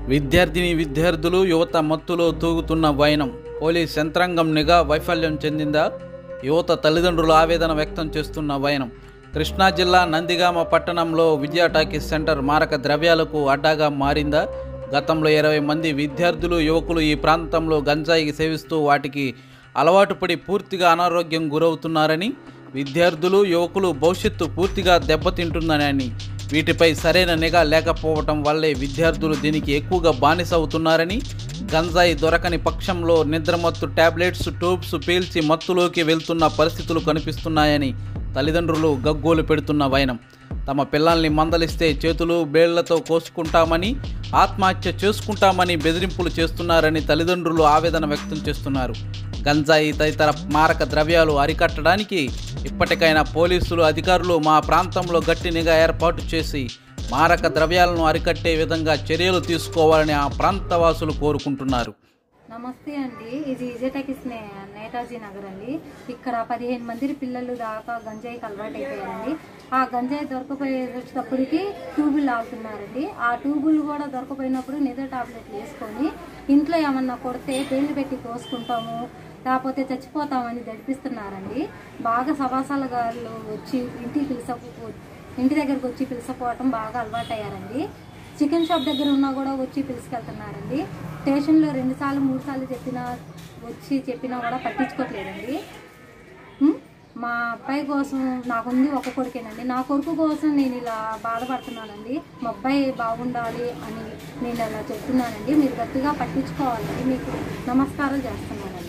విద్యార్థిని విద్యార్థులు యువత మత్తులో తూగుతున్న వైనం పోలీస్ యంత్రాంగం నిఘా వైఫల్యం చెందిందా యువత తల్లిదండ్రులు ఆవేదన వ్యక్తం చేస్తున్న వైనం కృష్ణా జిల్లా నందిగామ పట్టణంలో విద్యా టాకీస్ సెంటర్ మారక ద్రవ్యాలకు అడ్డాగా మారిందా గతంలో ఇరవై మంది విద్యార్థులు యువకులు ఈ ప్రాంతంలో గంజాయి సేవిస్తూ వాటికి అలవాటు పడి పూర్తిగా అనారోగ్యం గురవుతున్నారని విద్యార్థులు యువకులు భవిష్యత్తు పూర్తిగా దెబ్బతింటుందని వీటిపై సరైన నిఘా లేకపోవటం వల్లే విద్యార్థులు దీనికి ఎక్కువగా బానిస అవుతున్నారని గంజాయి దొరకని పక్షంలో నిద్రమత్తు టాబ్లెట్స్ ట్యూబ్స్ పీల్చి మత్తులోకి వెళ్తున్న పరిస్థితులు కనిపిస్తున్నాయని తల్లిదండ్రులు గగ్గోలు పెడుతున్న వైనం తమ పిల్లల్ని మందలిస్తే చేతులు బేళ్లతో కోసుకుంటామని ఆత్మహత్య చేసుకుంటామని బెదిరింపులు చేస్తున్నారని తల్లిదండ్రులు ఆవేదన వ్యక్తం చేస్తున్నారు గంజాయి తదితర మారక ద్రవ్యాలు అరికట్టడానికి ఇప్పటికైనా పోలీసులు అధికారులు మా ప్రాంతంలో గట్టి నిఘా ఏర్పాటు చేసి మారక ద్రవ్యాలను అరికట్టే విధంగా చర్యలు తీసుకోవాలని ఆ ప్రాంతవాసులు కోరుకుంటున్నారు నమస్తే అండి ఇది ఇజటకిస్ నే నేతాజీ నగర్ అండి ఇక్కడ పదిహేను మంది పిల్లలు దాకా గంజాయికి అలవాటు అయిపోయారండి ఆ గంజాయి దొరకపోయేటప్పటికి ట్యూబులు లాగుతున్నారండి ఆ ట్యూబులు కూడా దొరకపోయినప్పుడు నిద్ర టాబ్లెట్లు వేసుకొని ఇంట్లో ఏమన్నా కొడితే పేర్లు పెట్టి కోసుకుంటాము లేకపోతే చచ్చిపోతామని దడిపిస్తున్నారండి బాగా సవాసాల గారు వచ్చి ఇంటికి పిలిచ ఇంటి దగ్గరకు వచ్చి పిలిచపోవటం బాగా అలవాటయ్యారండి చికెన్ షాప్ దగ్గర ఉన్నా కూడా వచ్చి పిలుచుకెళ్తున్నారండి స్టేషన్లో రెండు సార్లు మూడు సార్లు చెప్పినా వచ్చి చెప్పినా కూడా పట్టించుకోవట్లేదండి ఉం? మా అబ్బాయి కోసం నాకుంది ఒక కొడుకేనండి నా కొడుకు కోసం నేను ఇలా బాధపడుతున్నానండి మా అబ్బాయి బాగుండాలి అని నేను అలా చెప్తున్నానండి మీరు గట్టిగా పట్టించుకోవాలండి మీకు నమస్కారాలు చేస్తున్నానండి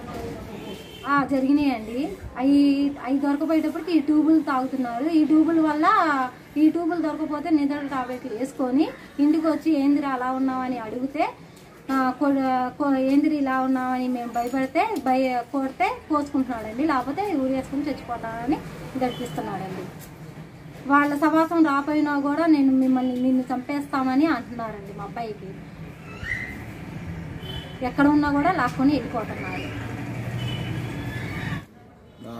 ఆ, జరిగినాయండి అవి అవి దొరకపోయేటప్పటికి ఈ ట్యూబులు తాగుతున్నారు ఈ ట్యూబుల వల్ల ఈ ట్యూబులు దొరకపోతే నిద్ర టాబ్లెట్లు వేసుకొని ఇంటికి వచ్చి ఏందిరా అలా ఉన్నామని అడిగితే ఆ, కొ- కొ- ఏందిరి ఇలా ఉన్నామని మేము భయపడితే భయ కొడితే కోసుకుంటున్నాడండి లేకపోతే ఊరి వేసుకుని చచ్చిపోతానని గడిపిస్తున్నాడండి వాళ్ళ సవాసం రాపోయినా కూడా నేను మిమ్మల్ని నిన్ను చంపేస్తామని అంటున్నారండి మా అబ్బాయికి ఎక్కడ ఉన్నా కూడా లాక్కొని వెళ్ళిపోతున్నారు ఆ.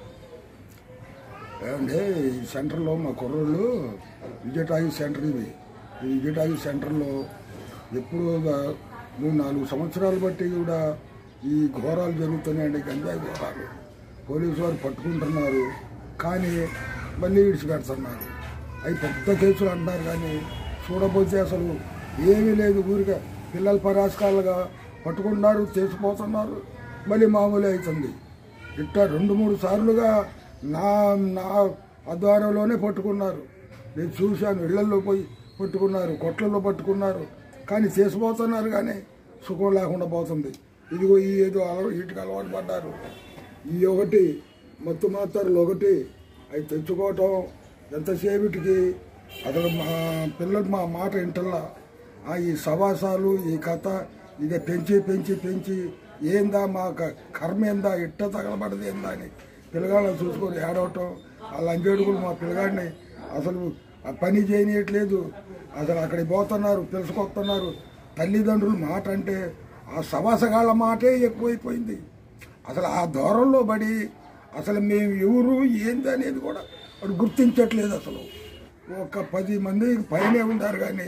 ఏమండి ఈ సెంటర్లో మా కుర్రోళ్ళు విజయటాగి సెంటర్ ఇది ఈ విజయటాగి సెంటర్లో ఎప్పుడు ఒక మూడు నాలుగు సంవత్సరాలు బట్టి కూడా ఈ ఘోరాలు జరుగుతున్నాయండి గంజాయి ఘోరాలు పోలీసు వారు పట్టుకుంటున్నారు కానీ మళ్ళీ విడిచిపెడుతున్నారు అవి పెద్ద కేసులు అంటున్నారు కానీ చూడబోతే అసలు ఏమీ లేదు ఊరికే పిల్లల పరాస్కాలుగా పట్టుకుంటున్నారు చేసిపోతున్నారు మళ్ళీ మామూలు అవుతుంది ఇట్లా రెండు మూడు సార్లుగా నా నా ఆధ్వర్యంలోనే పట్టుకున్నారు నేను చూశాను ఇళ్లలో పోయి పట్టుకున్నారు కొట్లలో పట్టుకున్నారు కానీ చేసిపోతున్నారు కానీ సుఖం లేకుండా పోతుంది ఇదిగో ఈ ఏదో అలవా వీటికి అలవాటు పడ్డారు ఈ ఒకటి మత్తు మాత్రలు ఒకటి అవి తెచ్చుకోవటం ఎంతసేపటికి అసలు మా పిల్లలు మా మాట ఇంటల్లా ఆ ఈ సవాసాలు ఈ కథ ఇక పెంచి పెంచి పెంచి ఏందా మా క- కర్మ ఏందా ఇట్ట తగలబడదు ఏందా అని పిల్లగాళ్ళని చూసుకొని ఏడవటం ఆ లంజేడుగులు మా పిల్లగాడిని అసలు ఆ పని చేయనీయట్లేదు అసలు అక్కడికి పోతున్నారు పిలుచుకొస్తున్నారు తల్లిదండ్రుల మాట అంటే ఆ సవాసగాళ్ళ మాటే ఎక్కువైపోయింది అసలు ఆ దూరంలో పడి అసలు మేము ఎవరు ఏంది అనేది కూడా వాడు గుర్తించట్లేదు అసలు ఒక పది మంది పైనే ఉన్నారు కానీ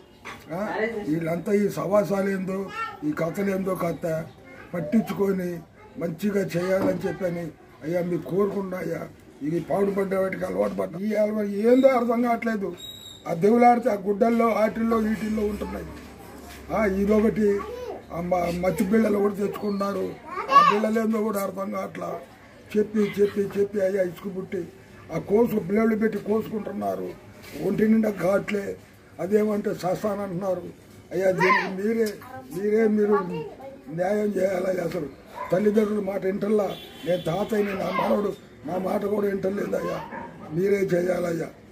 ఆ, వీళ్ళంతా ఈ సవాసాలు ఏందో ఈ కథలు ఏందో కథ పట్టించుకొని మంచిగా చేయాలని చెప్పని అయ్యా మీరు కోరుకుండా అయ్యా ఇది పాడుపడ్డ వాటికి అలవాటు పడ్డ ఈ అలవాటు ఏందో అర్థం కావట్లేదు ఆ దేవులాడితే ఆ గుడ్డల్లో వాటిల్లో వీటిల్లో ఉంటున్నాయి ఆ, ఇదొకటి ఆ మ- మత్తి బిళ్ళలు కూడా తెచ్చుకున్నారు ఆ బిళ్ళలేందో కూడా అర్థం కావట్లా చెప్పి చెప్పి చెప్పి అయ్యా ఇసుకు పుట్టి ఆ కోసు బిళ్ళలు పెట్టి కోసుకుంటున్నారు ఒంటి నిండా ఘాట్లే అదేమంటే సస్తాన్ అంటున్నారు అయ్యా దీనికి మీరే మీరే మీరు న్యాయం చేయాలి అసలు తల్లిదండ్రుల మాట వింటల్లా నేను తాతయ్యని నా మనవడు నా మాట కూడా వింటలేదయ్యా మీరే చేయాలయ్యా